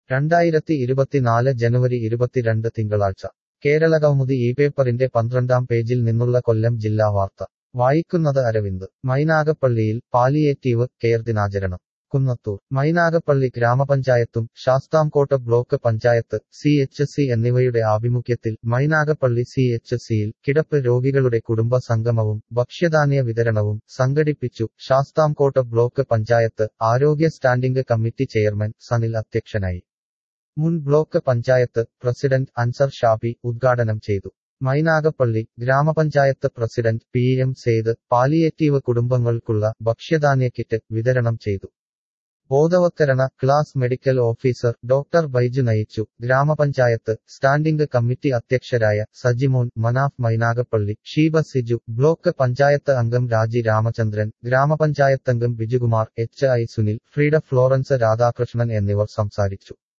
രണ്ടായിരത്തി ഇരുപത്തിനാല് ജനുവരി ഇരുപത്തിരണ്ട് തിങ്കളാഴ്ച കേരള കൗമുദി ഈ പേപ്പറിന്റെ പന്ത്രണ്ടാം പേജിൽ നിന്നുള്ള കൊല്ലം ജില്ലാ വാർത്ത വായിക്കുന്നത് അരവിന്ദ് മൈനാഗപ്പള്ളിയിൽ പാലിയേറ്റീവ് കെയർ ദിനാചരണം കുന്നത്തൂർ മൈനാഗപ്പള്ളി ഗ്രാമപഞ്ചായത്തും Sasthamkotta block panchayat C H C എന്നിവയുടെ ആഭിമുഖ്യത്തിൽ മൈനാഗപ്പള്ളി സി എച്ച് സിയിൽ കിടപ്പ് രോഗികളുടെ കുടുംബ സംഗമവും ഭക്ഷ്യധാന്യ വിതരണവും സംഘടിപ്പിച്ചു ശാസ്താംകോട്ട ബ്ലോക്ക് പഞ്ചായത്ത് ആരോഗ്യ സ്റ്റാൻഡിംഗ് കമ്മിറ്റി ചെയർമാൻ സനിൽ അധ്യക്ഷനായി മുൻ ബ്ലോക്ക് പഞ്ചായത്ത് പ്രസിഡന്റ് അൻസർ ഷാബി ഉദ്ഘാടനം ചെയ്തു മൈനാഗപ്പള്ളി ഗ്രാമപഞ്ചായത്ത് president P M Syed palliative കുടുംബങ്ങൾക്കുള്ള ഭക്ഷ്യധാന്യ കിറ്റ് വിതരണം ചെയ്തു ബോധവത്കരണ class medical officer doctor Baiju നയിച്ചു ഗ്രാമപഞ്ചായത്ത് സ്റ്റാൻഡിംഗ് കമ്മിറ്റി അധ്യക്ഷരായ സജിമോൻ മനാഫ് മൈനാഗപ്പള്ളി ഷീബ സിജു ബ്ലോക്ക് പഞ്ചായത്ത് അംഗം രാജി രാമചന്ദ്രൻ ഗ്രാമപഞ്ചായത്തംഗം Bijukumar H I Sunil Frieda Florence Radhakrishnan എന്നിവർ സംസാരിച്ചു